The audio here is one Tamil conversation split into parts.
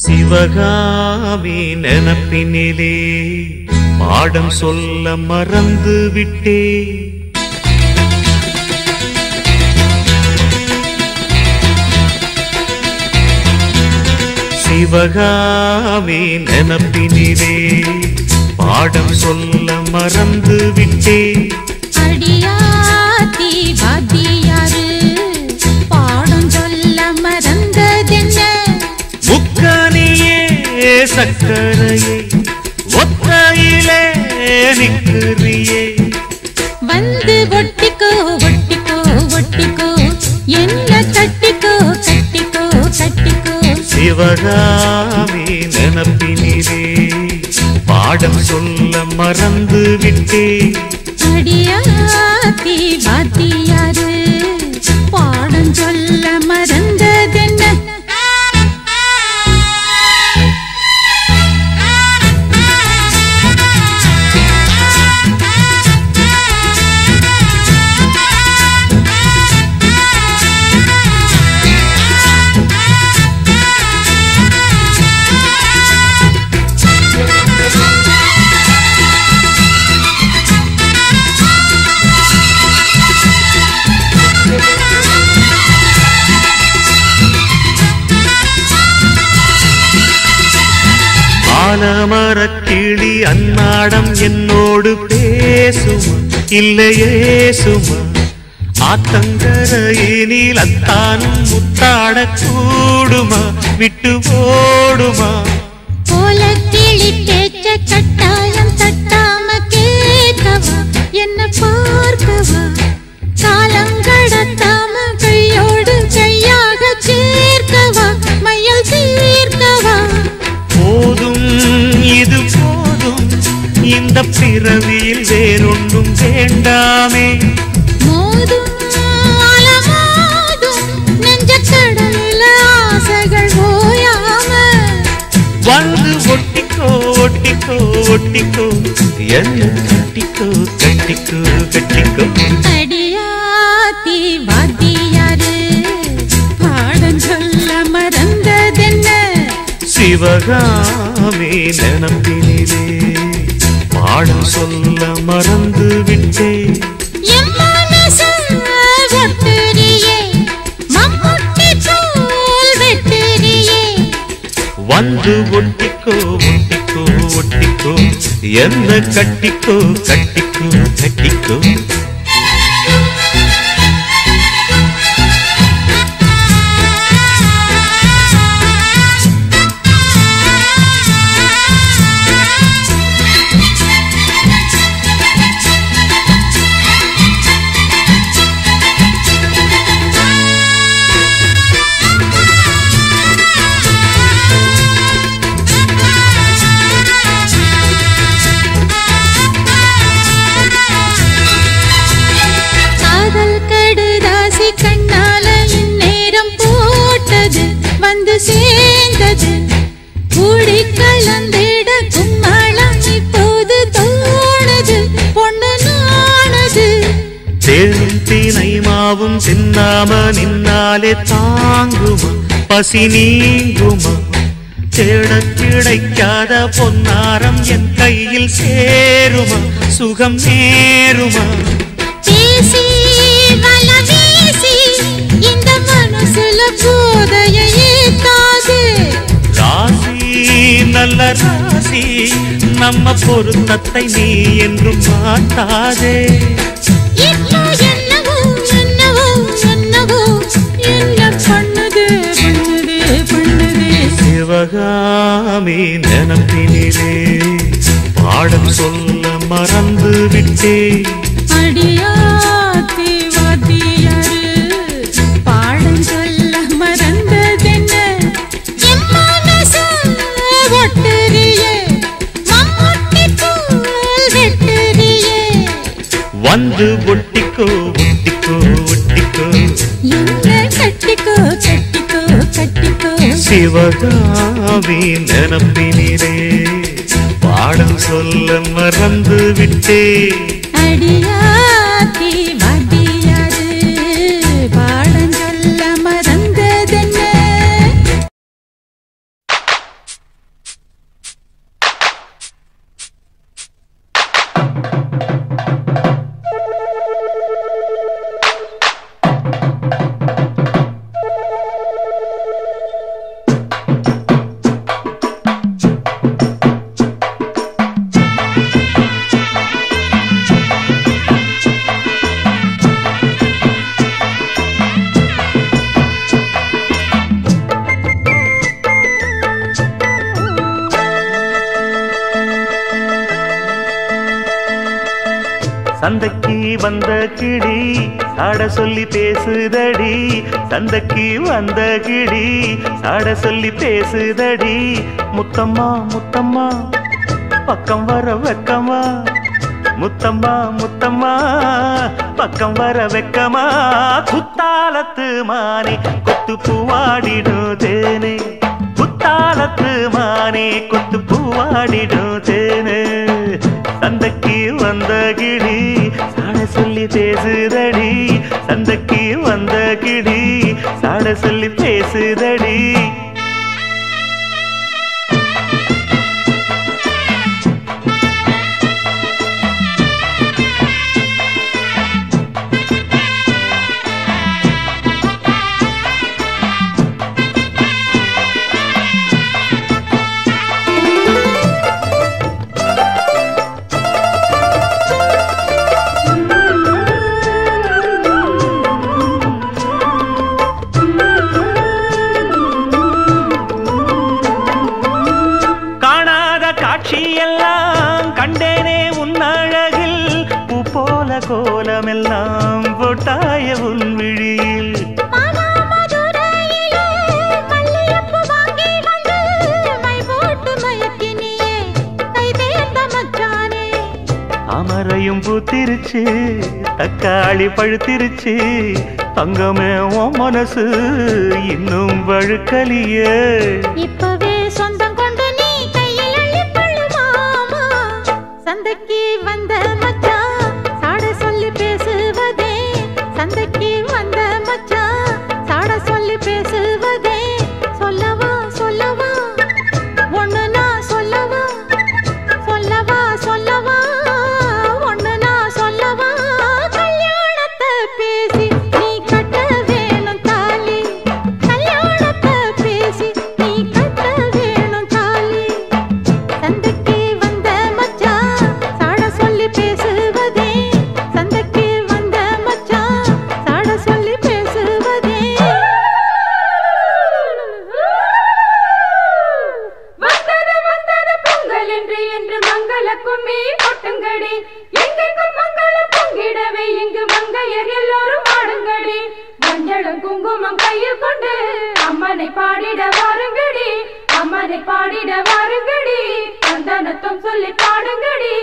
சிவகாமி நினப்பினிலே பாடம் சொல்ல மறந்து விட்டே சிவகாமி நினப்பினிலே பாடம் சொல்ல மறந்து விட்டே அடியாத்தி வாத்தியாரு பாடம் சொல்ல மறந்ததென்ன முக்கனியே சக்கரையே ஒத்தையிலே நிற்கிறியே வந்து ஒட்டிக்கோ ஒட்டிக்கோ ஒட்டிக்கோ என்ன கட்டிக்கோ கட்டிக்கோ கட்டிக்கோ சிவகாமி நினப்பினிலே பாடம் சொல்ல மறந்து விட்டே அடியாத்தி வாத்தியாரு பாடம் சொல்ல மறந்ததென்ன ஆலமரக் கிளி அன்னாடம் என்னோடு பேசுமா இல்லையே சுமா ஆத்தங்கரையினில் அத்தானும் முத்தாட கூடுமா விட்டு ஓடுமா போல கிளி பேச்ச கட்டாயம் தட்டாம கேட்கவா என்ன பார்க்கவா காலம் கடத்தாம கையோடு கையாக சேர்க்கவா மையல் தீர்க்கவா போதும் இது போதும் இந்த பிறவியில் வேறொன்றும் வேண்டாமே மோதும் அலமோதும் நெஞ்ச கடலில் ஆசைகள் ஓயாம வந்து ஒட்டிக்கோ ஒட்டிக்கோ ஒட்டிக்கோ என்ன கட்டிக்கோ கட்டிக்கோ கட்டிக்கோ அடியாத்தி வாத்தியாரு பாடம் சொல்ல மறந்ததென்ன சிவகாமி நினப்பினிலே பாடம் சொல்ல மறந்து விட்டேன் என் மனசு ஒட்டுறியே, மம்முட்டி போல் வெட்டுறியே. வந்து ஒட்டிக்கோ ஒட்டிக்கோ ஒட்டிக்கோ என்ன கட்டிக்கோ கட்டிக்கோ கட்டிக்கோ காதல் கடுதாசி கண்ணால இந்நேரம் போட்டது வந்து சேர்ந்தது கூடி கலந்திட கும்மாளம் இப்போது தோணுது பொண்ணு நானது தேனும் தீனை மாவும் தின்னாம நின்னாலே தாங்குமா பசி நீங்குமா தேடக் கிடைக்காத பொன்னாரம் என் கையில் சேருமா சுகம் நேருமா பேசி வல வீசி இந்த மனசுல போதைய ஏத்தாது ராசி நல்ல ராசி நம்ம பொருத்தத்தை நீ என்றும் மாட்டாதே இப்போ என்னவோ என்னவோ என்னவோ என்ன பண்ணுது பண்ணுது பண்ணுது சிவகாமி நினப்பினிலே பாடம் சொல்ல மறந்து விட்டேன் அடியாத்தி வாத்தியாரு பாடம் சொல்ல மறந்ததென்ன என் மனசு ஒட்டுறியே மம்முட்டி போல் வெட்டுறியே வந்து ஒட்டிக்கோ ஒட்டிக்கோ ஒட்டிக்கோ என்ன கட்டிக்கோ கட்டிக்கோ கட்டிக்கோ சிவகாமி நினப்பினிலே பாடம் சொல்ல மறந்து விட்டேன் அடியாத்தி வாத்தியாரு பாடம் சொல்ல மறந்ததென்ன சந்தைக்கு வந்த கிளி சாட சொல்லி பேசுதடி சந்தைக்கு வந்த கிளி சாட சொல்லி பேசுதடி முத்தம்மா முத்தம்மா பக்கம் வர வெக்கமா முத்தம்மா முத்தம்மா பக்கம் வர வெக்கமா குத்தாலத்து மானே கொத்து பூவாடிடும் தேனே குத்தாலத்து மானே கொத்து பூவாடிடும் தேனே சந்தைக்கு வந்த கிளி சாட சொல்லி பேசுதடி சந்தைக்கு வந்த கிளி சாட சொல்லி பேசுதடி காணாத காட்சியெல்லாம் கண்டேனே உன் அழகில் பூ போல கோலமெல்லாம் போட்டாய உன் விழியில் மாமா மதுரையிலே மல்லிகைப்பூ வாங்கி வந்து மை போட்டு மயக்கினியே கை தேர்ந்த மச்சானே அமரையும் பூத்திருச்சு தக்காளி பழுத்திருச்சு தங்கமே உன் மனசு இன்னும் வழுக்கலியே இப்பவே சொந்தம் கொண்டு நீ கையில் அள்ளிக்கொள்ளு மாமா சந்தைக்கு வந்த மச்சான் சாட சொல்லி பேசுவதே சந்தைக்கு வந்த மச்சான் சாட சொல்லி பேசுவதே சொல்லவா சொல்லவா ஒண்ணு நான் சொல்லவா சொல்லவா சொல்லவா ஒண்ணு நான் சொல்லவா கல்யாணத்தை பேசி நீ கட்ட வேணும் தாலி கல்யாணத்தை பேசி நீ கட்ட வேணும் தாலி சந்தைக்கு வந்த மச்சான் சாட சொல்லி பேசுவதே சந்தைக்கு வந்த மச்சான் சாட சொல்லி பேசுவதே வந்தது வந்தது பொங்கல் என்று என்று மங்கள கும்மி கொட்டுங்கடி எங்கெங்கும் மங்களம் பொங்கிடவே இங்கு மங்கையர் எல்லோரும் ஆடுங்கடி மஞ்சளும் குங்குமம் கையில் கொண்டு அம்மனை பாடிட வாருங்கடி அம்மனை பாடிட வாருங்கடி சந்தனத்தும் சொல்லி பாடுங்கடி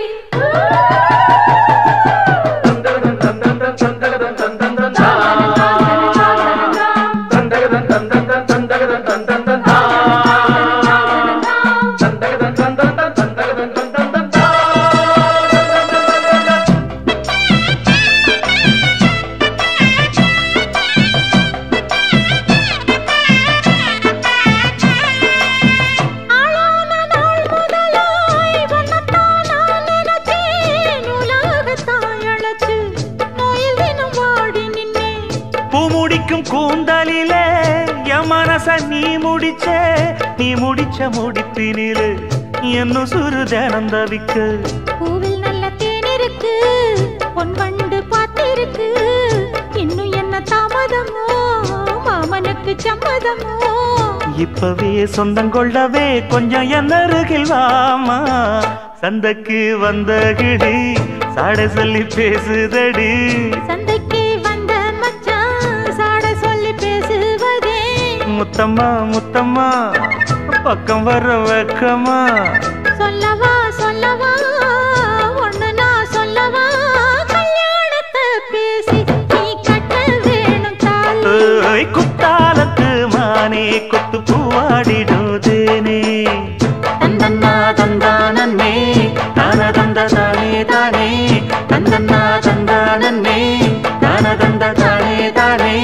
ஆளான நாள் முதலாய் உன்னைத்தான் நான் நினைச்சேன். உலகத்தாய் அழைச்சு நோயில் தினம் வாடி நின்னேன். பூ முடிக்கும் கூந்தலிலே என் மனச நீ முடிச்ச நீ முடிச்ச முடிப்பினிலே என்ன சுரு தினம் தவிக்க பூவில் நல்ல தேன் இருக்கு, பொன் வண்டு பார்த்திருக்கு. இன்னும் என்ன தாமதமோ மாமனுக்கு சம்மதமோ இப்பவே சொந்தம் கொள்ளவே கொஞ்சம் என் அருகில் வாமா சந்தைக்கு வந்த கிடி சாட சொல்லி பேசுதடி சந்தைக்கு வந்த மச்சான் சாட சொல்லி பேசுவதே முத்தம்மா முத்தம்மா பக்கம் வர வெக்கமா சொல்லவா சொல்லவா ஒண்ணு நான் சொல்லவா கல்யாணத்தை பேசி நீ கட்ட வேணும் தாலி ஏய், குத்தாலத்து மானே கொத்து பூவாடிடுதேனே தந்தன்னா தந்தானே தான தந்த தானே தானே தந்தன்னா தந்தானே தான தந்த தானே தானே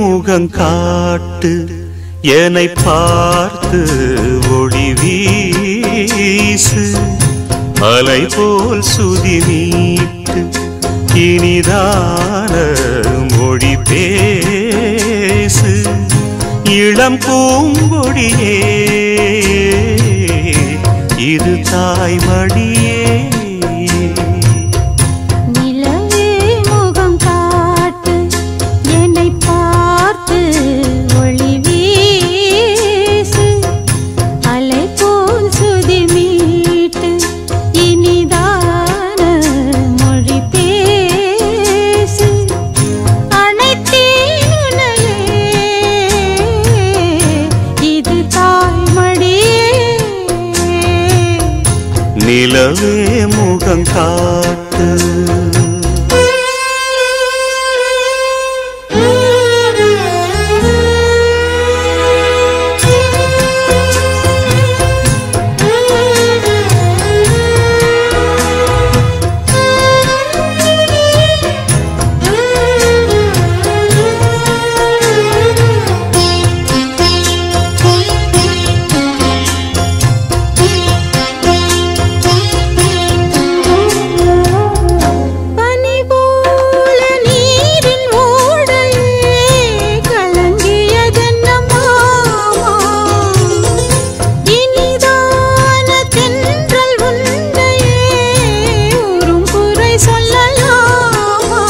முகம் காட்டு என்னை பார்த்து ஒளி வீசு அலை போல் சுதி நீட்டு இனிதான மொழி பேசு இளம் பூங்கொடியே இது தாய்மடியே நிலவே முகம் காட்டு என்னை பார்த்து ஒளி வீசு அலை போல் சுதி மீட்டு இனிதான மொழி பேசு அனைத்தேன் உன்னையே இது தாய்மடியே நிலவே முகம் காட்டு பனி போல நீரின் ஓடையே கலங்கியதென்ன மாமா இனிதான தென்றல் உண்டையே உறும் குறை சொல்லலாமா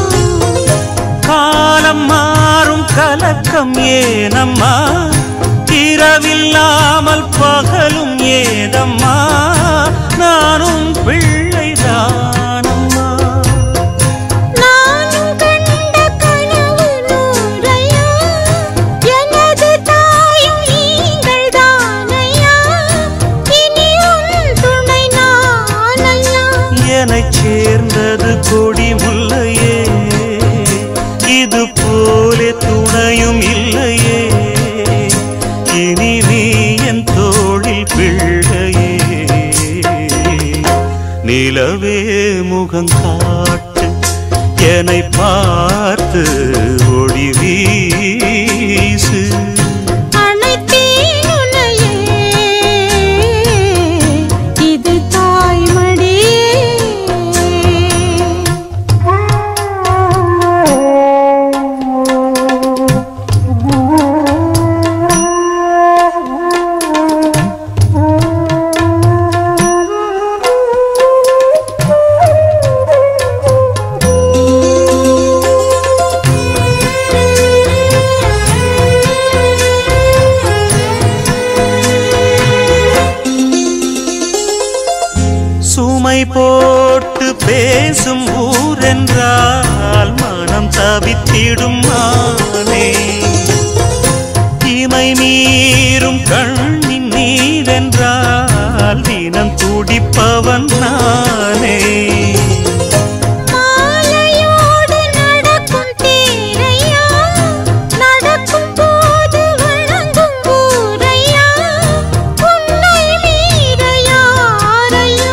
காலம் மாறும் கலக்கம் ஏனம்மா இரவில்லாமல் பகலும் ஏதம்மா நானும் பிள்ளைதானம்மா நானும் கண்ட கனவு நூறையா எனது தாயும் நீங்கள் தானையா இனி உன் துணை நானையா எனச் சேர்ந்தது கொடி முல்லையே இது போலே துணையும் இல்லையே இனி நீ என் தோளில் பிள்ளையே நிலவே முகம் காட்டு என்னை பார்த்து ஒளி வீசு அனைத்தேன் உன்னையே இது தாய்மடியே சுமை போட்டு பேசும் ஊரென்றால் மனம் தவித்திடும் மானே இமை மீறும் கண்ணின் நீரென்றால் தினம் துடிப்பவன் நானே மாலையோடு நடக்கும் தேரையா நடக்கும் போது வணங்கும் ஊரையா உன்னை மீற யாரையா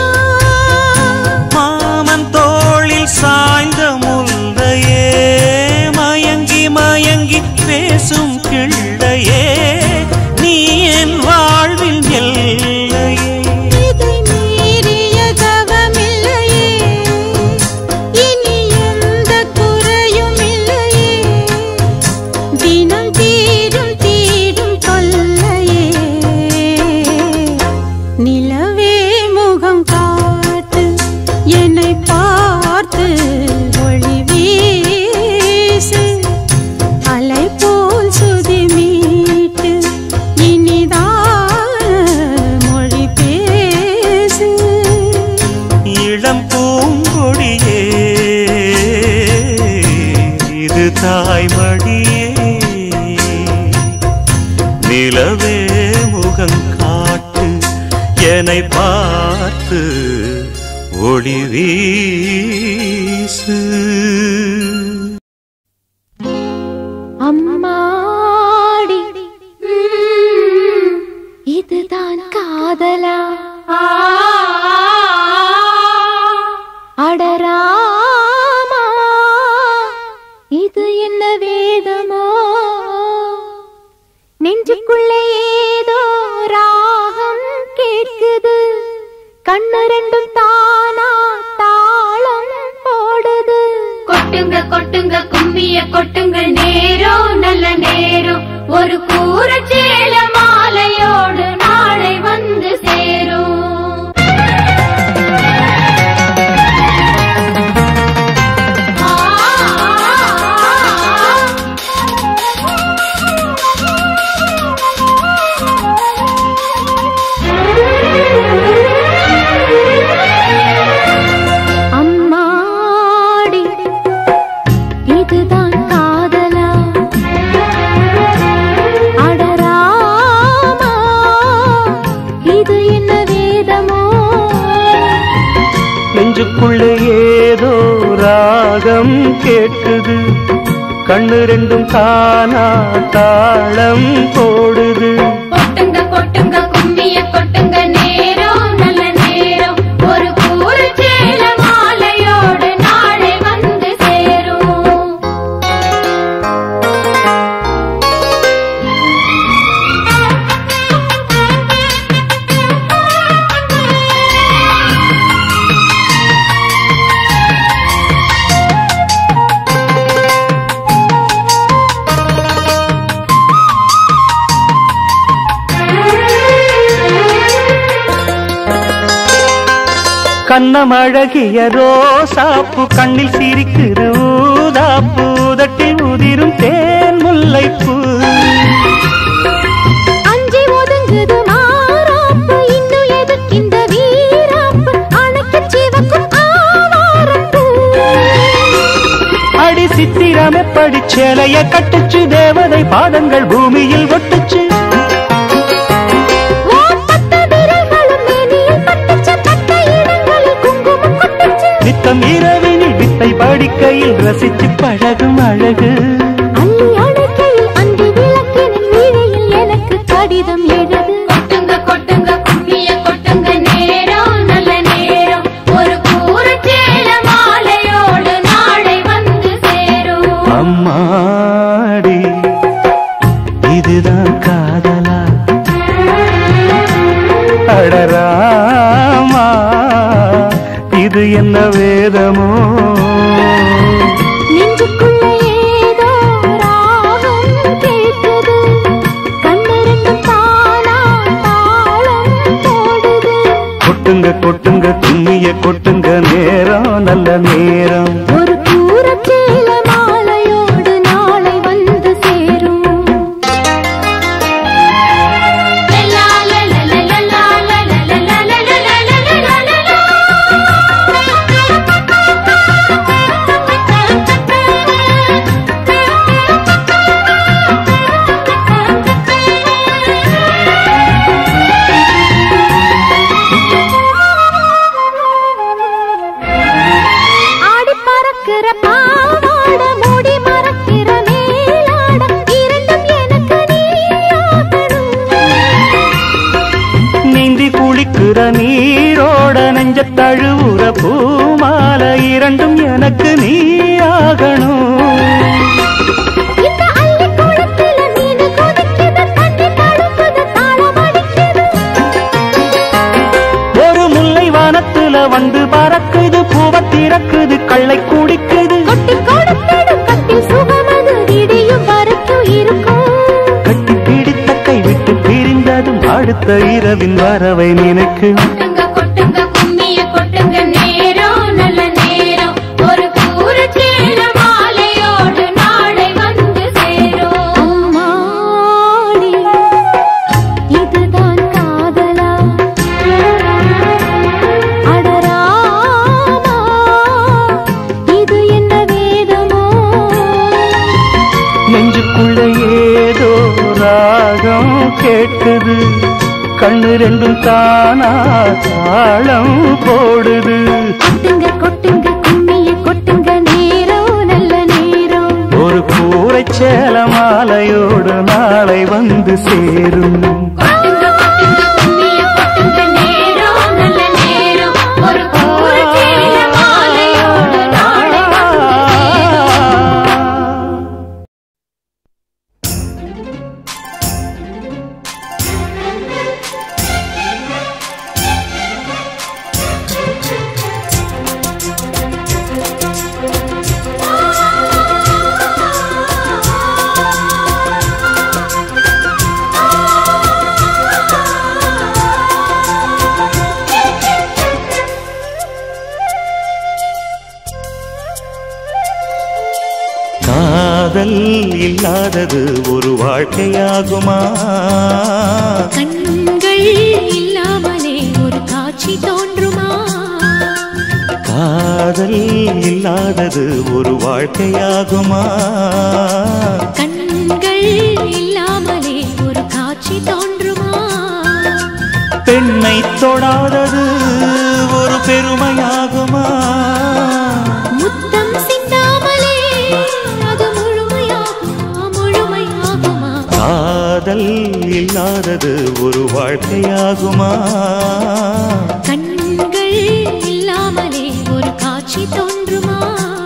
மாமன் தோளில் சாய்ந்த முல்லையே மயங்கி மயங்கி பேசும் கிள்ளையே நீ என் வாழ்வில் எல்லையே இதை மீறிய தவமில்லையே இனி எந்த குறையும் இல்லையே தினம் தீரும் தீரும் தொல்லையே நிலவே முகம் காட்டு என்னை பார்த்து ஒளி வீசு அலை போல் சுதி மீட்டு இனிதான மொழி பேசு இளம் பூங்கொடியே இது தாய்மடியே நிலவே முகம் காட்டு என்னை பார்த்து ஒளி வீசு அம்மாடி ம், இதுதான் காதலா அடராமா இது என்ன வேதமோ நெஞ்சுக்குள்ளே ஏதோ ராகம் கேட்குது கண்ணு ரெண்டும் தானா தாளம் போடுது கொட்டுங்க கொட்டுங்க கும்மிய கொட்டுங்க நேரம் நல்ல நேரம் ஒரு கூறு சேல மாலையோடு நாளை வந்து சேரும் கண்ணமழகிய ரோசாப்பு கண்ணில் சிரிக்குது ஊதாப்பு உதட்டில் உதிரும் தேன் முல்லைப்பூ அஞ்சி ஒதுங்குது மாறாப்பு இன்னும் எதுக்கிந்த வீராப்பு அணைக்கு சிவக்கும் ஆவாரப்பூ அடி சித்திரமே படிச்சேலைய கட்டுச்சு தேவதை பாதங்கள் பூமியில் ஒட்டுச்சு ஓ பட்ட விரல்களும் மேனியில் பட்டுச்சு பட்ட இடங்களில் குங்குமம் கொட்டுச்சு நித்தம் இரவினில் வித்தை படிக்கையில் ரசிச்சு பழகும் அழகு அள்ளி அணைக்கையில் அன்பு விளக்கினின் வீழையில் எனக்கு கடிதம் எழுது கொட்டுங்க கொட்டுங்க கும்மிய கொட்டுங்க நேரம் நல்ல நேரம் ஒரு கூறு சேல மாலையோடு நாளை வந்து சேரும் அம்மாடி இதுதான் காதலா அடராமா இது என்ன வேதமோ நெஞ்சுக்குள்ள ஏதோ ராகம் கேட்குது கண்ணிரண்டும் தானா தாளம் போடுது கொட்டுங்க கொட்டுங்க கும்மிய கொட்டுங்க நேரம் நல்ல நேரம் ஒரு கூரச்சேல மாலையோடு நாளை வந்து சேரும் லலா லலா லலா லலா லலா லலா லலா ஆடி பறக்கிற பாவாட மூடி மறக்கிற மேலாட இரண்டும் எனக்கு நீயாகணும் நீந்தி குளிக்கிற நீரோட நெஞ்ச தழுவுற பூமால இரண்டும் எனக்கு நீ ஆகணும் இந்த அள்ளி குளத்தில மீன் கொதிக்குது தண்ணி தழும்புது தாளம் அடிக்குது ஒரு முல்லை வானத்துல வந்து பறக்குது பூவ திறக்குது கள்ளை குடிக்குது கொட்டி கொடுத்திடும் கட்டில் சுகமது இடியும் வரைக்கும் இருக்கும் கட்டி பிடித்த கை விட்டு பிரிந்ததும் அடுத்த இரவின் வரவை நினைக்கு கொட்டுங்க கொட்டுங்க கும்மிய கொட்டுங்க நேரம் நல்ல நேரம் ஒரு கூறு சேல மாலையோடு நாளை வந்து சேரும் அம்மாடி இதுதான் காதலா அடராமா இது என்ன வேதமோ நெஞ்சுக்குள்ள ஏதோ ராகம் கேட்குது கண்ணு ரெண்டும் தானா தாளம் போடுது கொட்டுங்க கொட்டுங்க கும்மிய கொட்டுங்க நேரம் நல்ல நேரம் ஒரு கூரை சேல மாலையோடு நாளை வந்து சேரும் கொட்டுங்க கொட்டுங்க கும்மிய கொட்டுங்க நேரம் நல்ல நேரம் ஒரு கூறு சேல மாலையோடு நாளை வந்து சேரும் காதல் இல்லாதது ஒரு வாழ்க்கையாகுமா கண்கள் இல்லாமலே ஒரு காட்சி தோன்றுமா காதல் இல்லாதது ஒரு வாழ்க்கையாகுமா கண்கள் இல்லாமலே ஒரு காட்சி தோன்றுமா பெண்ணை தொடாதது ஒரு பெருமையாகுமா காதல் இல்லாதது ஒரு வாழ்க்கையாகுமா கண்கள் இல்லாமலே ஒரு காட்சி தோன்றுமா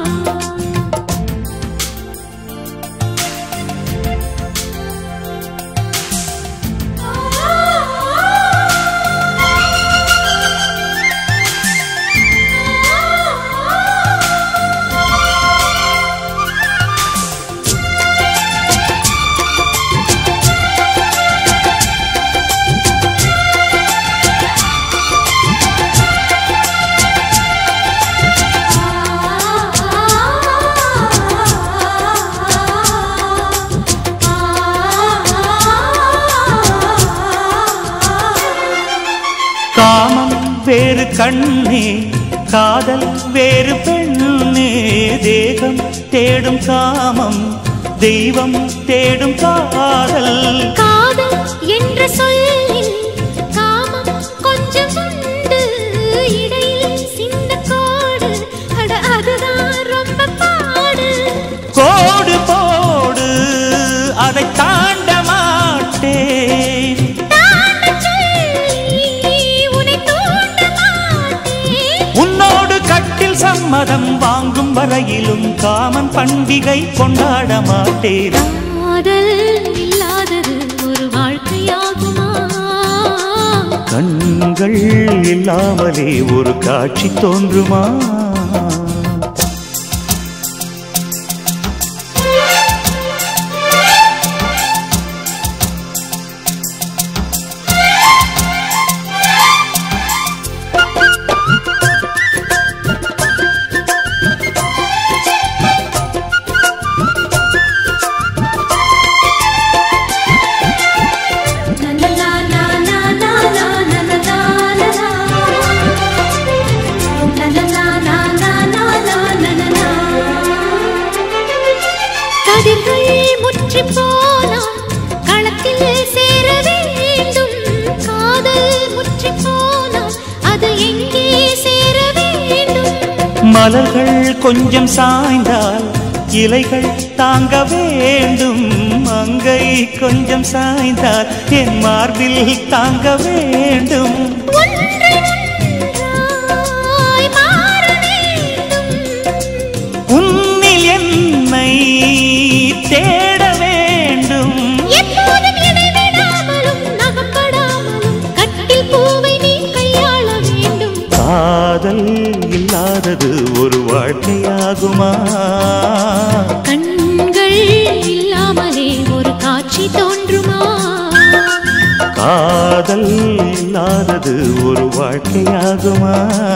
காமம் வேறு கண்ணே காதல் வேறு பெண்ணே தேகம் தேடும் காமம் தெய்வம் தேடும் காதல் காதல் என்ற சொல்லில் காமம் கொஞ்சம் உண்டு இடையில் சின்ன கோடு அட அதுதான் ரொம்ப பாடு கோடு போடு அதை தாண்ட மாட்டேன் தாண்டச் சொல்லி உன்னை தூண்ட மாட்டேன் உன்னோடு கட்டில் சம்மதம் வாங்கும் வரையிலும் காமன் பண்டிகை கொண்டாட மாட்டேன் காதல் இல்லாதது ஒரு வாழ்க்கையாகுமா கண்கள் இல்லாமலே ஒரு காட்சி தோன்றுமா கதிர்கள் முற்றி போனால் களத்தில் சேர வேண்டும் காதல் முற்றி போனால் அது எங்கே சேர வேண்டும் மலர்கள் கொஞ்சம் சாய்ந்தால் இலைகள் தாங்க வேண்டும் மங்கை கொஞ்சம் சாய்ந்தால் என் மார்பில் தாங்க வேண்டும் ஒன்றை ஒன்றாய் மாற வேண்டும் உன்னில் என்னை தேட வேண்டும் எப்போதும் இடைவிடாமலும் நகப்படாமலும் கட்டில் பூவை நீ கையாள வேண்டும் காதல் இல்லாதது ஒரு வாழ்க்கையாகுமா கண்கள் இல்லாமலே ஒரு காட்சி தோன்றுமா காதல் இல்லாதது ஒரு வாழ்க்கையாகுமா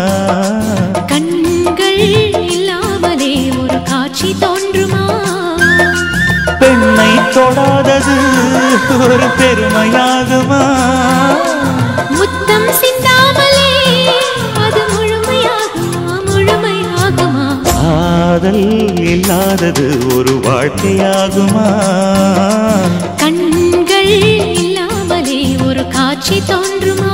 கண்கள் இல்லாமலே ஒரு காட்சி தோன்றுமா பெண்ணை தொடாதது ஒரு பெருமையாகுமா முத்தம் சிந்தாமலே அது முழுமையாகுமா முழுமையாகுமா காதல் இல்லாதது ஒரு வாழ்க்கையாகுமா கண்கள் இல்லாமலே ஒரு காட்சி தோன்றுமா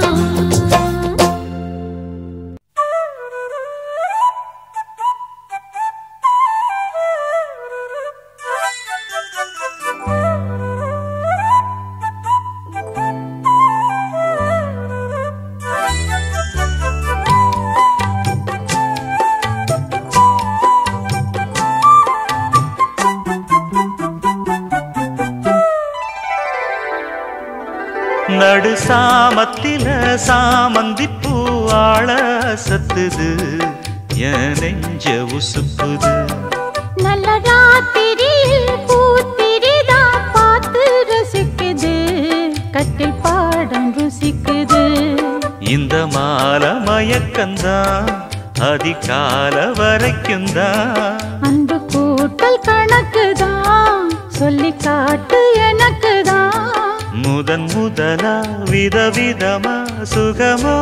நடு சாமத்தில சாமந்தி பூவாழ சத்துது என் நெஞ்ச உசுப்புது நல்ல ராத்திரியில் பூத்திரிதா பார்த்து ரசிக்குது கட்டில் பாடம் ருசிக்குது இந்த மால மயக்கந்தான் அதிகால வரைக்கும் தான் அன்பு கூட்டல் கணக்குதான் சொல்லி காட்டு எனக்குதான் முதன் முதலா விதவிதமா சுகமோ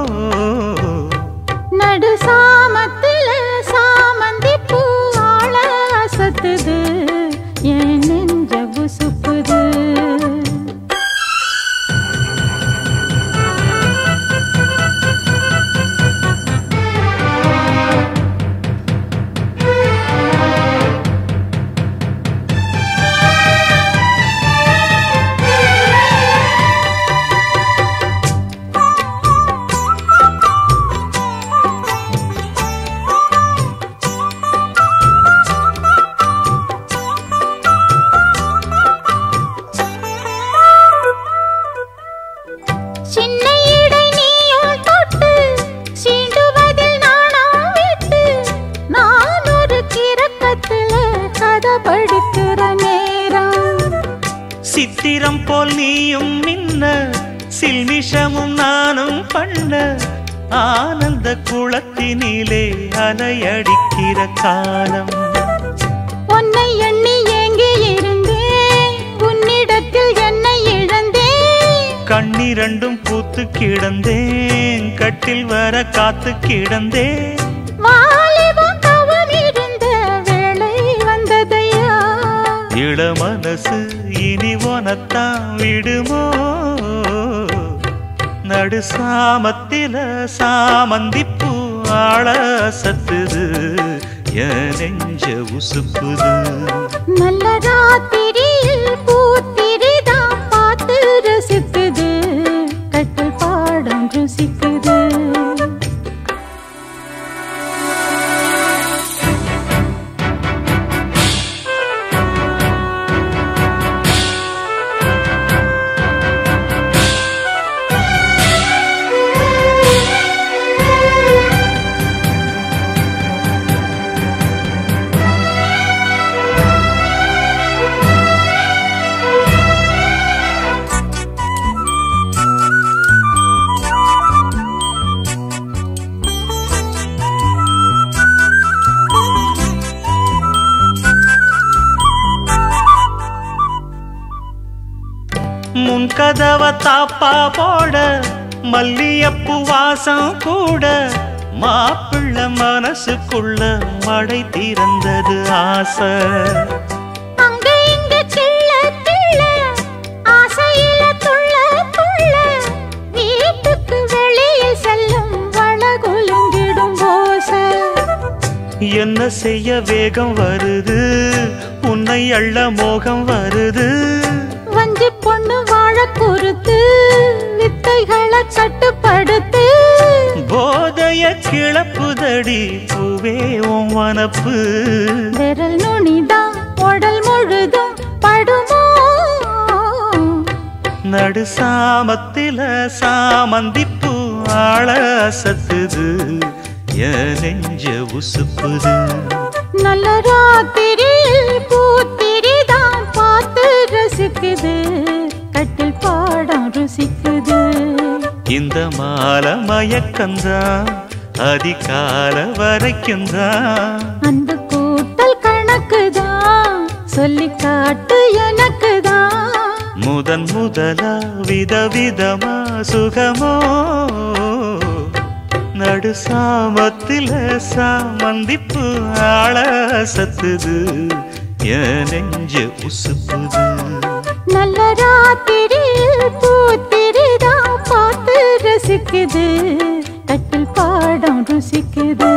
நடு சாமத்தில சாமந்தி பூ ஆள அசத்துது என் நெஞ்ச உசுப்புது ஆ சித்திரம் போல் நீயும் மின்ன சில்மிஷமும் நானும் பண்ண ஆனந்த குளத்தினிலே அலையடிக்கிற காலம் உன்னை எண்ணி ஏங்கி இருந்தேன் உன்னிடத்தில் என்னை இழந்தேன் கண்ணிரண்டும் பூத்து கிடந்தேன் கட்டில் வர காத்து கிடந்தேன் வாலிபம் தவம் இருந்த வேளை வந்ததையா இள மனசு இனி உனத்தான் விடுமோ நடு சாமத்தில சாமந்திப்பூ ஆள சத்துது என் நெஞ்ச உசுப்புது நல்ல ராத்திரியில் பூத்திரிதான் பார்த்து ரசிக்குது கட்டில் பாடம் ருசிக்குது முன் கதவ தாப்பா போட மல்லியப்பு வாசம் கூட மாப்பிள்ள மனசுக்குள்ள மடை திறந்தது ஆசை அங்க இங்க கிள்ள கிள்ள ஆசையில துள்ள துள்ள வீட்டுக்கு வெளியில் செல்லும் வளகுலுங்கிடும் ஓசை என்ன செய்ய வேகம் வருது உன்னை அள்ள மோகம் வருது வஞ்சி பொண்ணு வாழ குறுத்து வித்தைகளை கட்டுப்படுத்து போதைய கிளப்புதடி பூவே உன் வனப்பு விரல் நுனிதான் உடல் முழுதும் படுமோ நடு சாமத்தில சாமந்திப்பூ ஆள சத்துது என் நெஞ்ச உசுப்புது நல்ல ராத்திரியில் பூத்திரிதான் பார்த்து ரசிக்குது கட்டில் பாடம் ருசிக்குது இந்த மால மயக்கந்தான் அதிகால வரைக்கும் தான் அந்த கூட்டல் கணக்குதான் சொல்லி காட்டு எனக்குதான் முதன் முதலா விதவிதமா சுகமோ நடு சாமத்தில சாமந்திப்பு ஆள சத்துது என் நெஞ்ச உசுப்புது நல்ல ராத்திரியில் பூத்திரிதான் பார்த்து ரசிக்குது கட்டில் பாடம் ருசிக்குது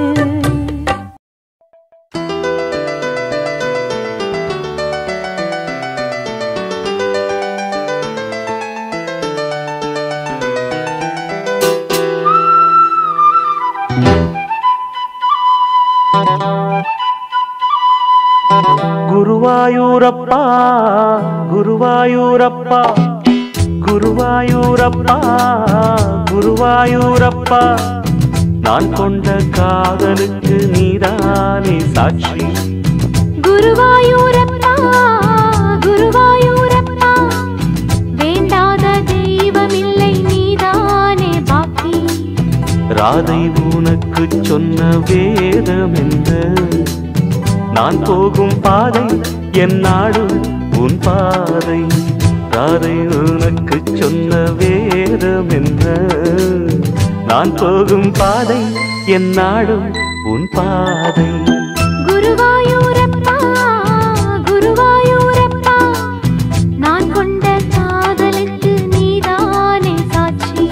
குருவாயூரப்பா குருவாயூரப்பா குருவாயூரப்பா குருவாயூரப்பா நான் கொண்ட காதலுக்கு நீதானே சாட்சி குருவாயூரப்பா குருவாயூரப்பா வேண்டாத தெய்வமில்லை நீதானே பாக்கி ராதை உனக்கு சொன்ன வேதம் என்ன நான் போகும் பாதை என் நாடு உன் பாதை ராதை உனக்கு சொன்ன வேதம் என்ன நான் போகும் பாதை என் நாடு உன் பாதை குருவாயூரப்பா குருவாயூரப்பா நான் கொண்ட காதலுக்கு நீதானே சாட்சி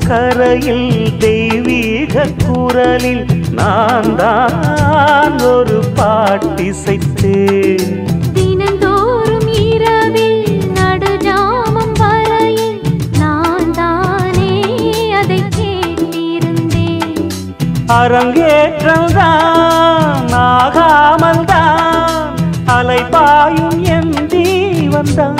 கரையில் தெய்வீக குரலில் நான் தான் ஒரு பாட்டிசைத்தேன் தினந்தோறும் இரவில் நடுஜாமம் வரையில் நான் தானே அதை கேட்டிருந்தேன் அரங்கேற்றம்தான் ஆகாமல் தான் அலைபாயும் என் தீவந்தான்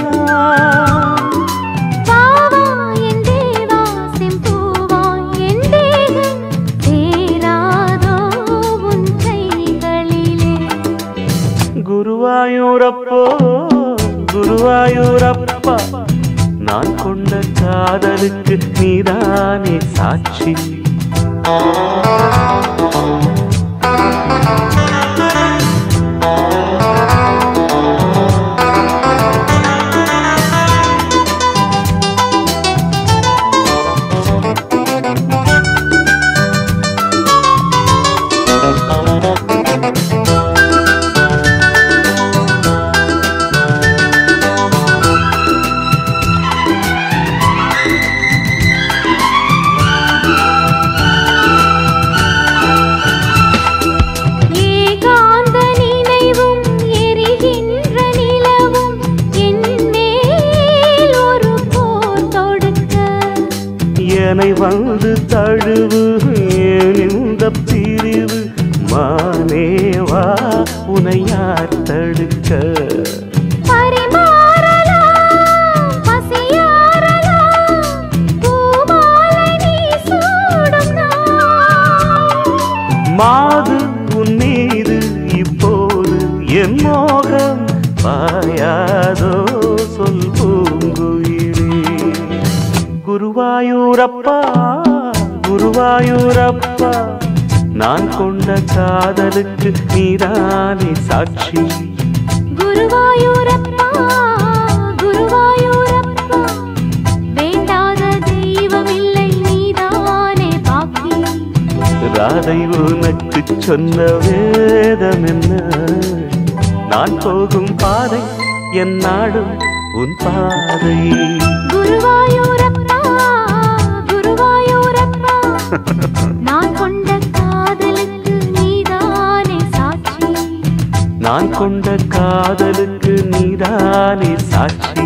வாவா என் தேவா செம்பூவா என் தேகம் சேராதோ உன் கைகளிலே குருவாயூரப்போ குருவாயூரப்பா நான் கொண்ட காதலுக்கு நீதானே சாட்சி ஏகாந்த நினைவும் எரிகின்ற நிலவும் என் மேல் ஒரு போர் தொடுக்க என்னை வந்து தழுவு ஏன் இந்த பிரிவு மானேவா உனை யார் தடுக்க பரிமாறலாம் பசியாறலாம் பூமாலை நீ சூடும் நாள் மாது உன் மீது இப்போது என் மோகம் பாயாதோ சொல் பூங்குயிலே குருவாயூரப்பா குருவாயூரப்பா நான் கொண்ட காதலுக்கு நீதானே சாட்சி குருவாயூரப்பா குருவாயூரப்பா வேண்டாத தெய்வமில்லை நீதானே பாக்கி ராதை உனக்கு சொன்ன வேதம் என்ன நான் போகும் பாதை என் நாடும் உன் பாதை குருவாயூரப்பா குருவாயூரப்பா நான் கொண்ட காதலுக்கு நீதானே சாட்சி நான் கொண்ட காதலுக்கு நீதானே சாட்சி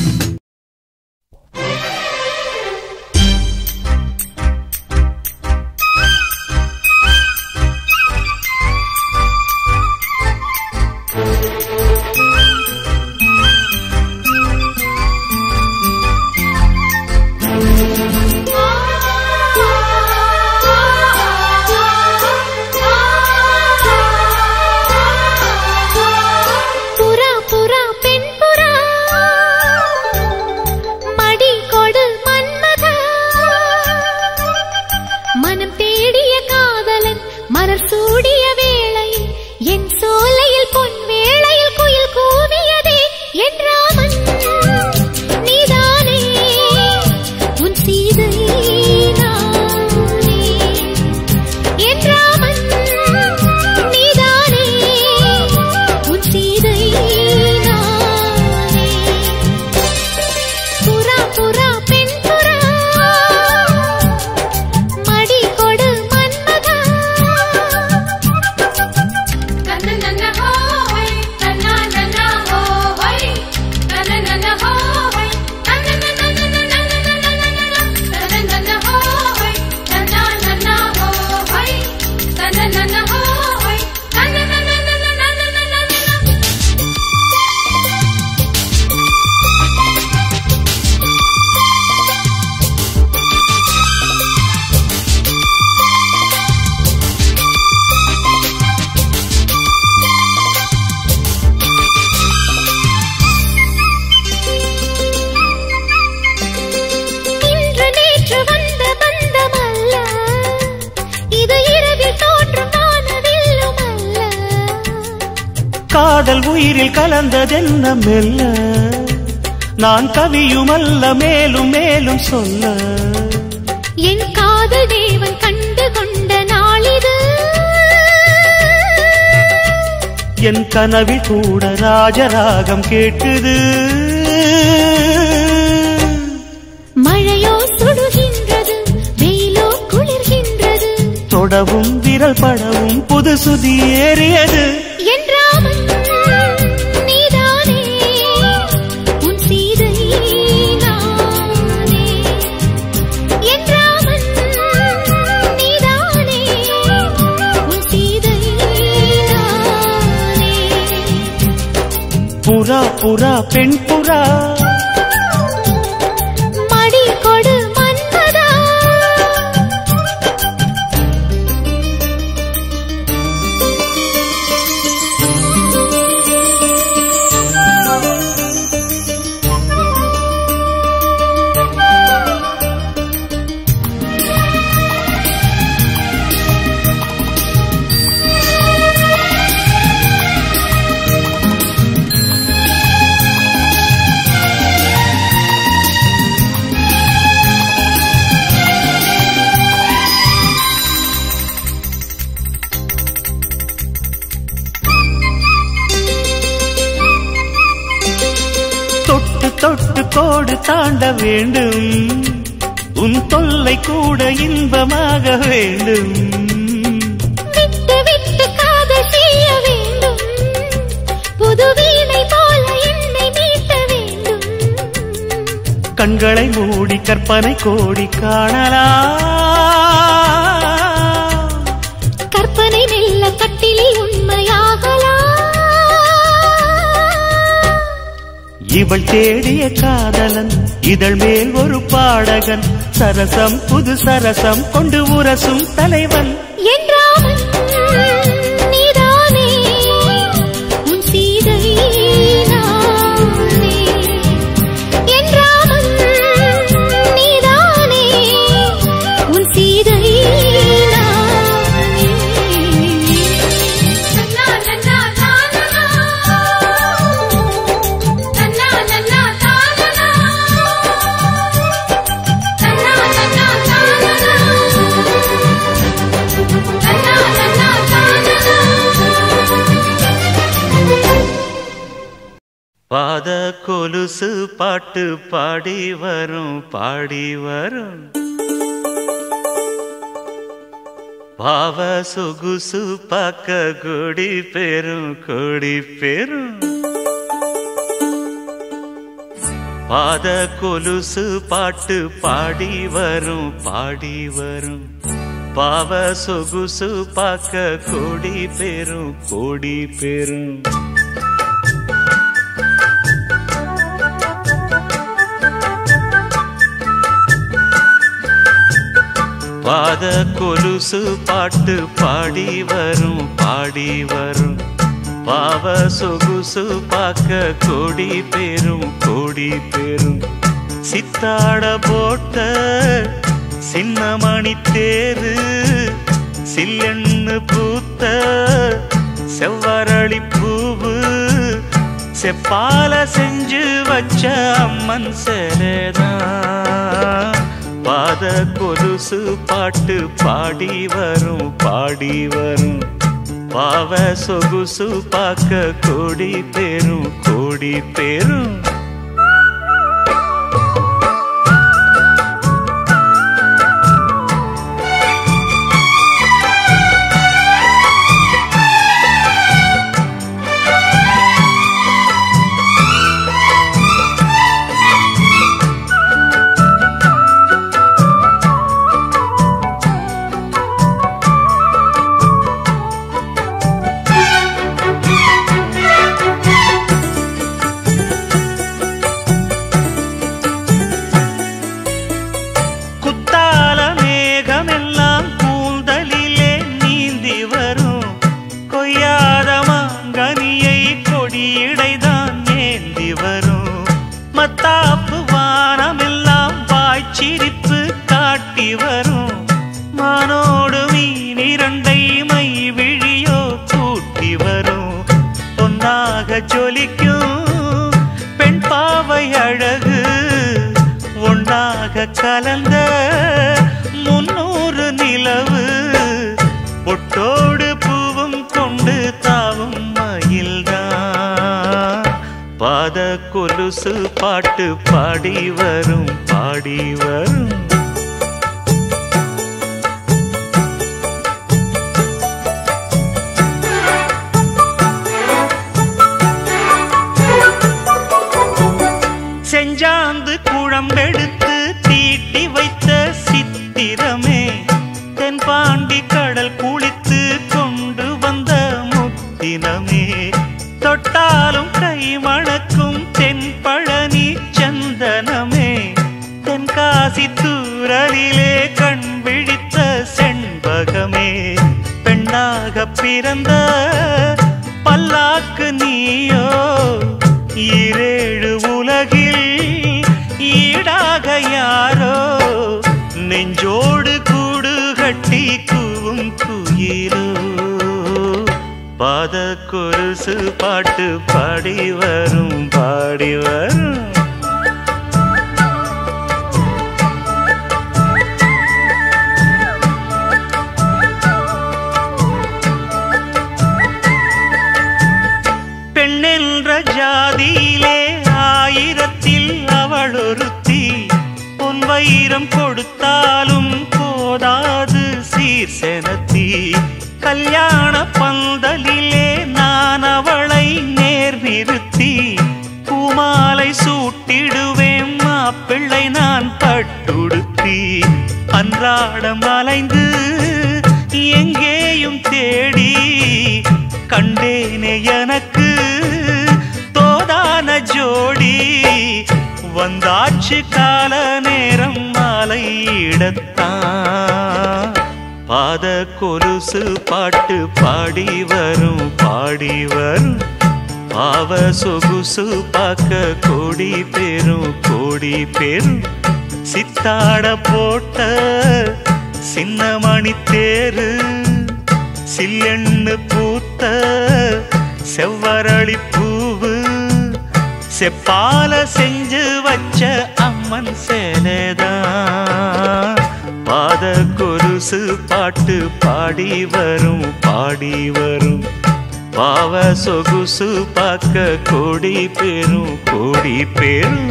புறா புறா பெண் புறா மடி கொடு மன்மதா மனம் தேடிய காதலன் மலர் சூடிய வேளையில் என் சோலையில் பொன் வேளையில் குயில் கூவியதே என் ராமன் நீதானே உன் சீதை நானே என் ராமன் நீதானே உன் சீதை நானே புறா புறா பெண் புறா மடி கொடு மன்மதா தன்னநன்ன ஹோய் தன்னநன்ன ஹோய் தன்னநன்ன ஹோய் தன்னநன்ன தன்னநன்ன ஹோய் தன்னநன்ன ஹோய் தன்னநன்ன ஹோய் தன்னநன்ன இன்று நேற்று வந்த பந்தமல்ல இது இரவில் தோற்றும் வானவில்லும் அல்ல காதல் உயிரில் கலந்ததென்ன மெல்ல நான் கவியுமல்ல மேலும் மேலும் சொல்ல என் காதல் தேவன் கண்டு கொண்ட நாளிது என் கனவில் கூட ராஜராகம் கேட்குது மழையோ சுடுகின்றது தொடவும் விரல் படவும் புது சுதி ஏறியது என்றாமல் நீதானே உன் சீதை நானே என்றாமல் நீதானே உன் சீதை நானே புறா புறா பெண் புறா மடி கொடு மன்மதா தொட்டு தொட்டு கோடு தாண்ட வேண்டும் உன் தொல்லை கூட இன்பமாக வேண்டும் விட்டு விட்டு காதல் செய்ய வேண்டும் புது வீணை போல என்னை மீட்ட வேண்டும் கண்களை மூடி கற்பனை கோடி காணலாம் கற்பனை மெல்ல கட்டிலில் உண்மையாகலாம் இவள் தேடிய காதலன் இதழ் மேல் ஒரு பாடகன் சரசம் புது சரசம் கொண்டு உரசும் தலைவன் என்றாமல் நீதானே உன் சீதை நானே என்றாமல் நீதானே உன் சீதை நானே நன்னா நன்னா தானனா நன்னா நன்னா தானனா நன்னா நன்னா தானனா நன்னா நன்னா தானனா பாத கொலுசு பாட்டு பாடி வரும் பாடி வரும் பாவ சொகுசு பார்க்க கொடி பெரும் கொடி பெரும் பாத கொலுசு பாட்டு பாடி வரும் பாடி வரும் பாவ சொகுசு பார்க்க கொடி பெரும் கொடி பெரும் பாத கொலுசு பாட்டு பாடி வரும் பாடி வரும் பாவ சொகுசு பார்க்க கொடி பெரும் கொடி பெரும் சித்தாட போட்ட சின்னமணி தேரு சில்லெண்ணு பூத்த செவ்வரளி பூவு செப்பால செஞ்சு வச்ச அம்மன் சேரதான் பாத கொலுசு பாட்டு பாடி வரும் பாடி வரும் பாவ சொகுசு பார்க்க கோடி பேரும் கோடி பேரும் குத்தால மேகமெல்லாம் கூந்தலிலே நீந்தி வரும் கொய்யாத மாங்கனியை கொடியிடைதான் ஏந்தி வரும் மத்தாப்பு வானமெல்லாம் வாய்ச்சிரிப்பு காட்டி வரும் மானோடு மீன் இரண்டை மை விழியோ கூட்டி வரும் பொன்னாக ஜொலிக்கும் பெண் பாவை அழகு ஒன்றாக கலந்த முன்னூறு நிலவு பொட்டோடு பூவும் கொண்டு தாவும் மயில்தான் பாத கொலுசு பாட்டு பாடி வரும் பாடி வரும் தாண்டி கடல் குளித்து கொண்டு வந்த முத்தினமே தொட்டாலும் கை மணக்கும் தென்பழனி சந்தனமே தென்காசி தூரலிலே கண் விழித்த செண்பகமே பெண்ணாக பிறந்த பல்லாக்கு நீயோ ஈரேழு உலகில் ஈடாக யாரோ நெஞ்சோடு கூடு கட்டி கூவும் குயிலோ பாத கொலுசு பாட்டு பாடி வரும் பாடி வரும் பெண்ணென்ற ஜாதியிலே ஆயிரத்தில் அவள் ஒருத்தி பொன் வைரம் கொடுத்தாலும் போதாது சீர் செனத்தி கல்யாண பந்தலிலே நான் அவளை நேர் நிறுத்தி பூமாலை சூட்டிடுவேன் மாப்பிள்ளை நான் பட்டுடுத்தி அன்றாடம் அலைந்து எங்கேயும் தேடி கண்டேனே எனக்கு தோதான ஜோடி வந்தாச்சு கால நேரம் மாலையிடத்தான் பாத கொலுசு பாட்டு பாடி வரும் பாடி வரும் பாவ சொகுசு பார்க்க கோடி பேரும் கோடி பேரும் சித்தாட போட்ட சின்ன மணி தேரு சில்லெண்ணு பூத்த செவ்வரளி பூவு செப்பால செஞ்சு வச்ச அம்மன் சேலைதான் பாத கொலுசு பாட்டு பாடி வரும் பாடி வரும் பாவ சொகுசு பார்க்க கோடி பேரும் கோடி பேரும்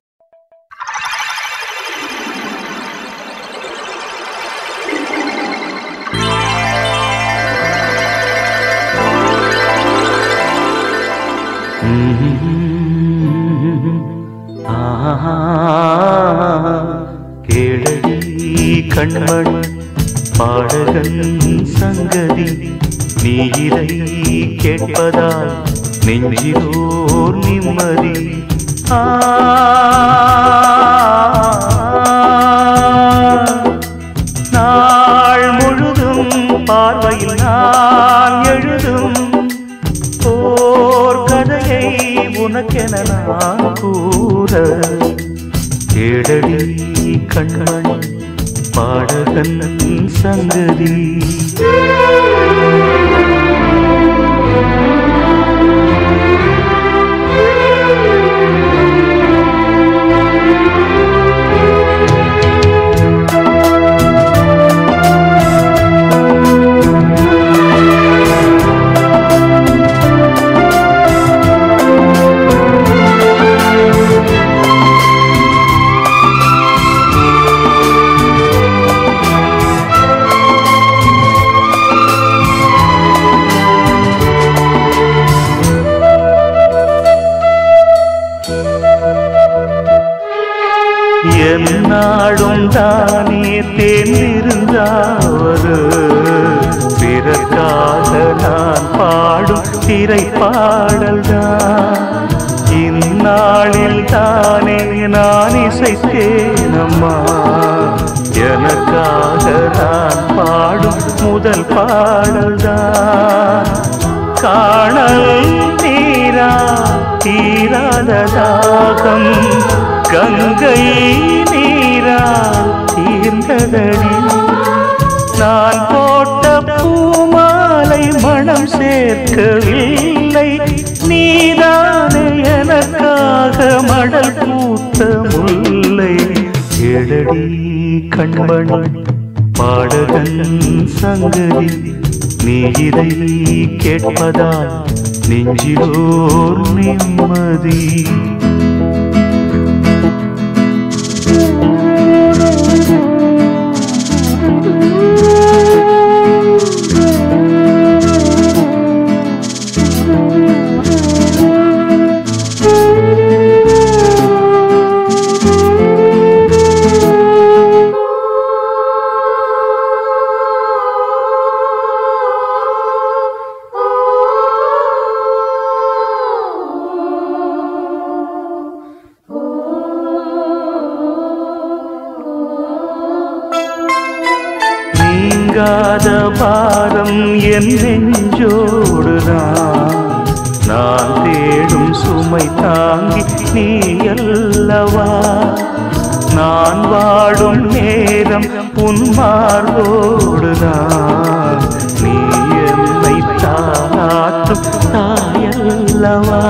கேளடி கண்மண் பாடகன் சங்கதி நீ இதை கேட்பதால் நெஞ்சிலோர் நிம்மதி ஆ நாள் முழுதும் பார்வையில் நான் எழுதும் ஓர் கதையை உனக்கென நான் கூற கேடடி கண்மண் பாடகன் சங்கதி என்னாடும் தானே தேர்ந்திருந்தாவது பிறக்காக நான் பாடும் திரை பாடல்தான் இந்நாளில் தானே நான் இசைத்தேனம்மா எனக்காக நான் பாடும் முதல் பாடல்தான் காணல் நீரா தீராத தாகம் கங்கை நீரா தீர்ந்ததடி நான் போட்ட பூமாலை மனம் சேர்க்கவில்லை நீதானே எனக்காக மடல் பூத்த முல்லை எடடி கண்மண் பாடகன் சங்கதி நீ இதை கேட்பதால் நெஞ்சிலோர் நிம்மதி பாரம் என் நெஞ்சோடுதான் நான் தேடும் சுமை தாங்கி நீ அல்லவா நான் வாடும் நேரம் உன் மார்போடுதான் நீ என்னை தாளாட்டும் தாயல்லவா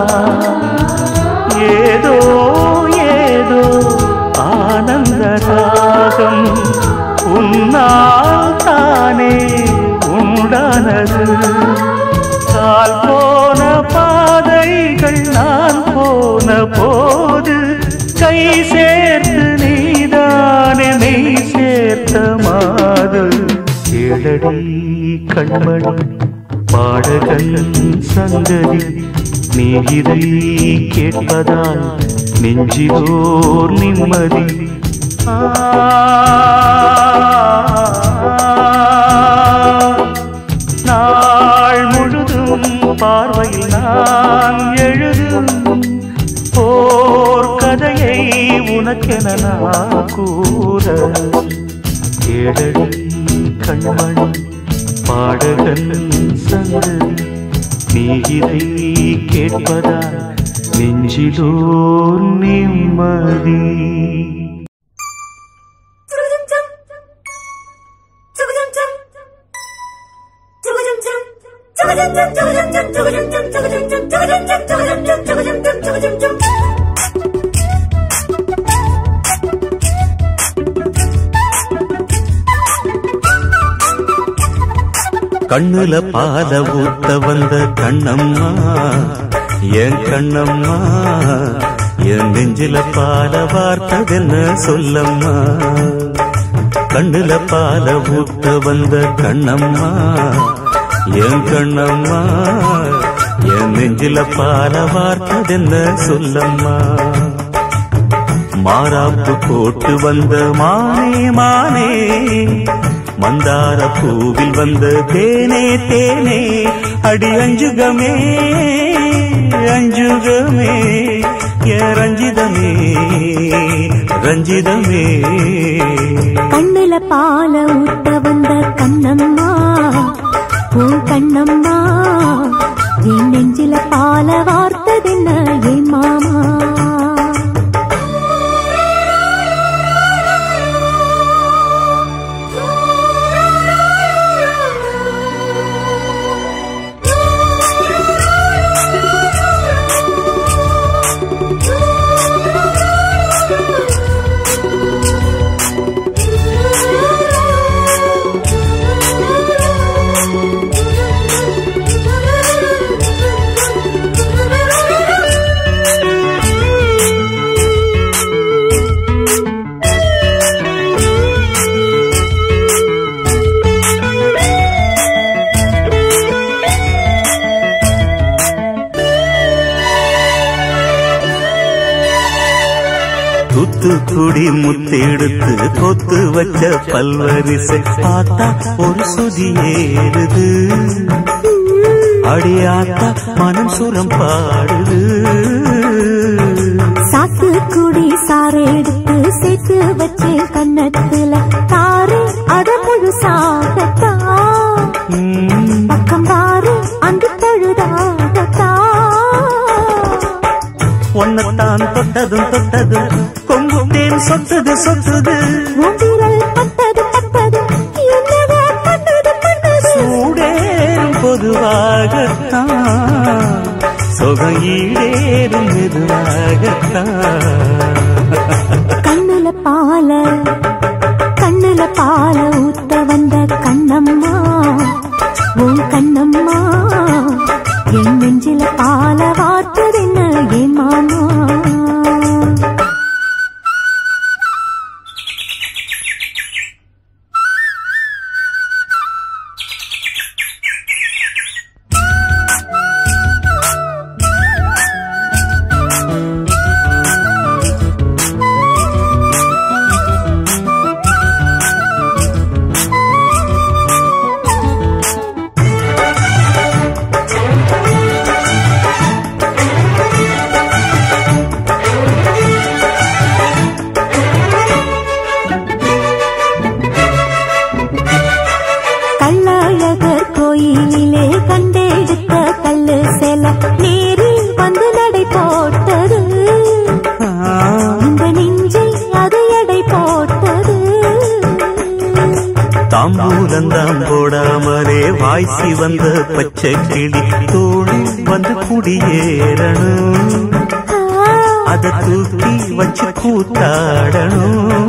ஏதோ ஏதோ ஆனந்த ராகம் உன்னால் தானே உண்டானது கால் போன பாதைகள் நான் போன போது கை சேர்த்து நீதானே மெய் சேர்த்த மாது கேளடி கண்மணி பாடகன் சங்கதி நீ இதை கேட்பதால் நெஞ்சிலோர் நிம்மதி நாள் முழுதும் பார்வையில் நான் எழுதும் ஓர் கதையை உனக்கென நான் கூற கேளடி கண்மணி பாடகன் சங்கதி நீ இதை கேட்பதால் நெஞ்சிலோர் நிம்மதி கண்ணுல பால ஊத்த வந்த கண்ணம்மா என் கண்ணம்மா என் நெஞ்சில பால வார்த்ததென்ன சொல்லம்மா கண்ணுல பால ஊத்த வந்த கண்ணம்மா என் கண்ணம்மா என் நெஞ்சில பால வார்த்ததென்ன சொல்லம்மா மாறாப்பு போட்டு வந்த மானே மானே மந்தார பூவில் வந்த தேனே தேனே அடி அஞ்சுகமே அஞ்சுகமே ஏ ரஞ்சிதமே ரஞ்சிதமே கண்ணுல பால ஊத்த வந்த கண்ணம்மா உன் கண்ணம்மா என் நெஞ்சில பால வார்த்ததென்ன என் மாமா தூத்துக்குடி முத்தெடுத்து கொத்து வச்ச பல்வரிசை பார்த்தா ஒரு சுதி ஏறுது அடியாத்தா மனம் சுரம் பாடுது சாத்துக்குடி சாறு எடுத்து சேர்த்து வச்சேன் கண்ணத்துல தாரு அத முழுசாகத்தா ம், பக்கம் பாரு அந்த தழுதாகத்தா உன்னைத்தான் தொட்டதும் தொட்டதும் கொங்கும் தேன் சொத்துது சொத்துது உன் விரல் பட்டது பட்டது என்னவோ பண்ணது பண்ணது சூடேறும் பொதுவாகத்தான் சுகம் ஈடேறும் மெதுவாகத்தான் கண்ணுல பால கண்ணுல பால ஊத்த வந்த கண்ணம்மா உன் கண்ணம்மா என் நெஞ்சில பால வார்த்ததென்ன என் மாமா ஆ கள்ளழகர் கோயிலிலே கண்டெடுத்த கல்லு செல நேரில் வந்து நடை போட்டது இந்த நெஞ்சில் அது எடை போட்டது தாம்பூலந்தாம் போடாமலே வாய்ச்சி வந்த பச்சை கிளி தோளில் வந்து குடியேறணும் அத தூக்கி வச்சு கூத்தாடணும்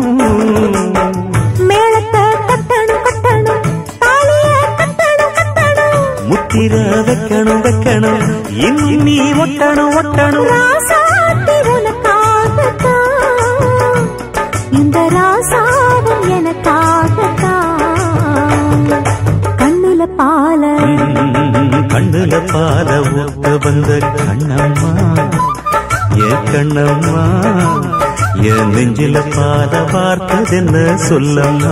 மேளத்தை கட்டணும் கட்டணும் தாலிய கட்டணும் கட்டணும் முத்திர வைக்கணும் வைக்கணும் இன்னும் நீ ஒட்டணும் ஒட்டணும் ராசாத்தி உனக்காகத்தான் இந்த ராசாவும் எனக்காகத்தான் கண்ணுல பால ம், கண்ணுல பால ஊத்த வந்த கண்ணம்மா ஏ கண்ணம்மா என் நெஞ்சில பால பார்த்ததென்ன சொல்லம்மா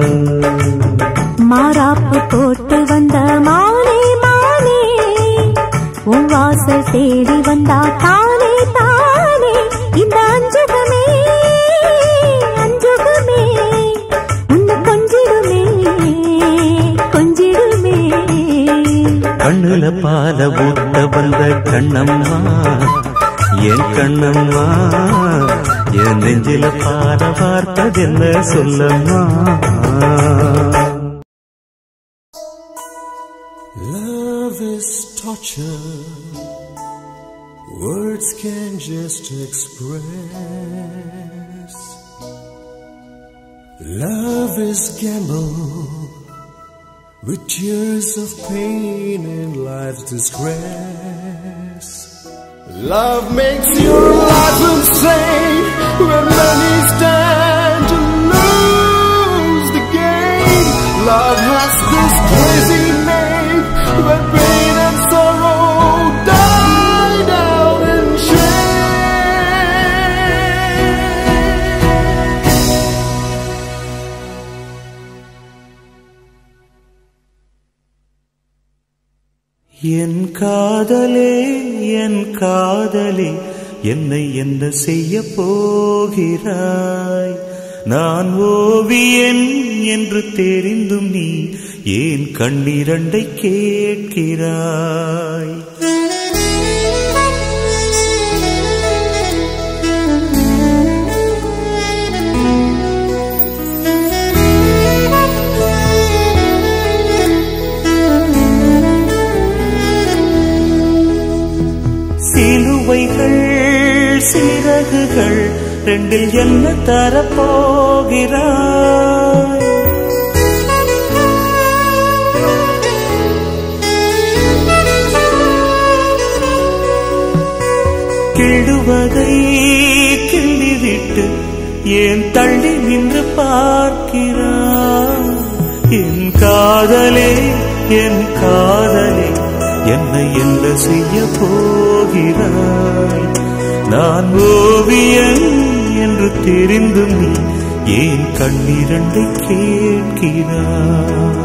மாறாப்பு போட்டு வந்த மானே மானே உன் வாசல் தேடி வந்தா தானே தானே இந்த அஞ்சுகமே அஞ்சுகமே உன்னை கொஞ்சிடுமே கொஞ்சிடுமே கண்ணுல பால ஊத்த வந்த கண்ணம்மா என் கண்ணம்மா என் நெஞ்சில பால பார்த்ததென்ன சொல்லம்மா Love is torture. Words can just express. Love is gamble with tears of pain and life's disgrace. Love makes your life insane when many stand to lose the game. Love has this crazy name where pain and sorrow die down in shame. என் காதலே என் காதலே என்னை என்ன செய்ய போகிறாய் நான் ஓவியன் என்று தெரிந்தும் நீ ஏன் கண்ணிரண்டை கேட்கிறாய் சிலுவைகள் சிறகுகள் ரெண்டில் என்ன தரப்போகிறாய் கிடுவதை கிள்ளிவிட்டு ஏன் தள்ளி நின்று பார்க்கிறாய் என் காதலே என் காதலே என்னை என்ன செய்ய போகிறாய் நான் ஓவியன் என்று தெரிந்தும் நீ ஏன் கண்ணிரண்டை கேட்கிறாய்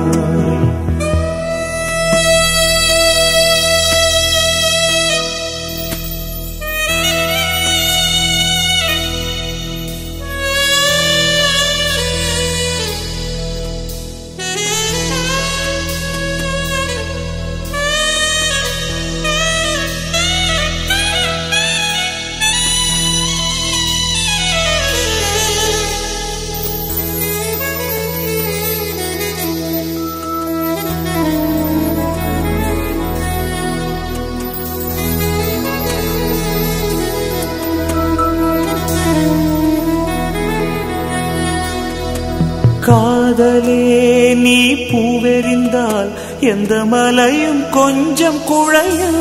காதலே நீ பூவெறிந்தால் எந்த மலையும் கொஞ்சம் குழையும்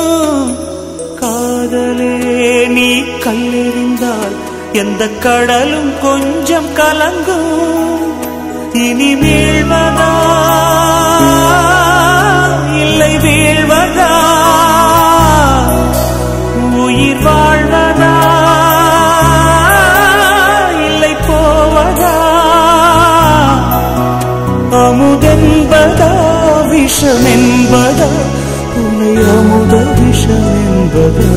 காதலே நீ கல்லெறிந்தால் எந்த கடலும் கொஞ்சம் கலங்கும் இனி வீழ்வதா இல்லை வீழ்வதா உயிர் வாழ்வதா இல்லை போவதா அமுதென்பதா விஷமென்பதா உன்னை அமுத விஷமென்பதா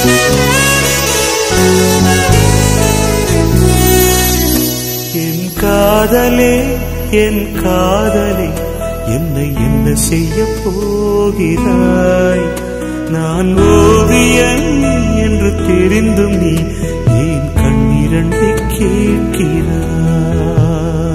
என் காதலே என் காதலே என்னை என்ன செய்ய போகிறாய் நான் ஓவியன் என்று தெரிந்தும் நீ ஏன் கண்ணிரண்டை கேட்கிறாய்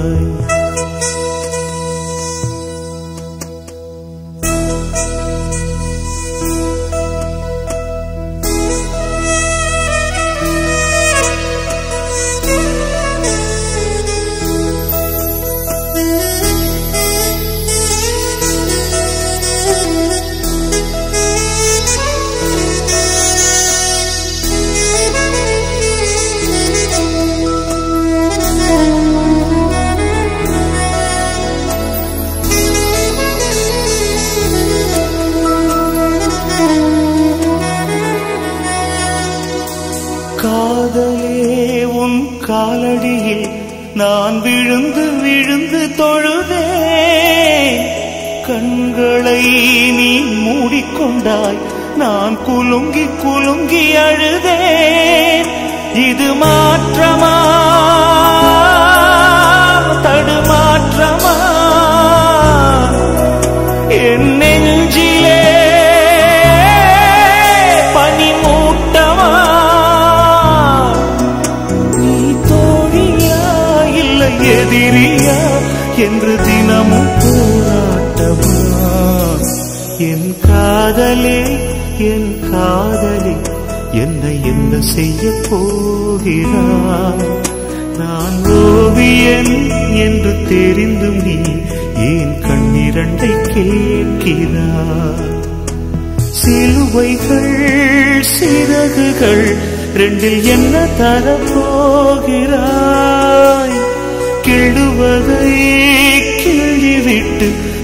காதலே உன் காலடியில் நான் விழுந்து விழுந்து தொழுதேன் கண்களை நீ மூடிக்கொண்டாய் நான் குலுங்கி குலுங்கி அழுதேன் இது மாற்றமா தடுமாற்றமா என் நெஞ்சிலே பனிமூட்டமா நீ தோழியா இல்லை எதிரியா என்று தினமும் போராட்டமா என் காதலே என் காதலே என்னை என்ன செய்ய போகிறாய் நான் ஓவியன் என்று தெரிந்தும் நீ ஏன் கண்ணிரண்டை கேட்கிறாய் சிலுவைகள் சிறகுகள் ரெண்டில் என்ன தரப்போகிறாய் கிள்ளுவதை கிள்ளிவிட்டு